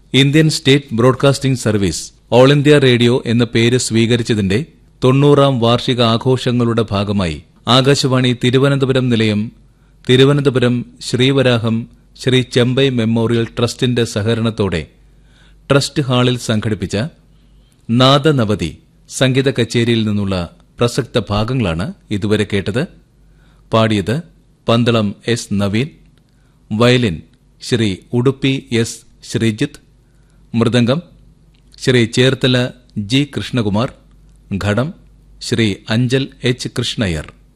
Indian state broadcasting service all India radio എന്ന പേര് സ്വീകരിച്ചതിന്റെ തൊണ്ണൂറാം വാർഷിക ആഘോഷങ്ങളുടെ ഭാഗമായി ആകാശവാണി തിരുവനന്തപുരം നിലയം തിരുവനന്തപുരം ശ്രീവരാഹം ശ്രീ ചെമ്പൈ മെമ്മോറിയൽ ട്രസ്റ്റിന്റെ സഹകരണത്തോടെ ട്രസ്റ്റ് ഹാളിൽ സംഘടിപ്പിച്ച നാദനവതി സംഗീത കച്ചേരിയിൽ നിന്നുള്ള പ്രസക്ത ഭാഗങ്ങളാണ് ഇതുവരെ കേട്ടത് പാടിയത് Pandalam S Naveen violin Sri Udupi S Sreejith mridangam Sri Cherthala G Krishnakumar ghatam Sri Anchal H Krishna Iyer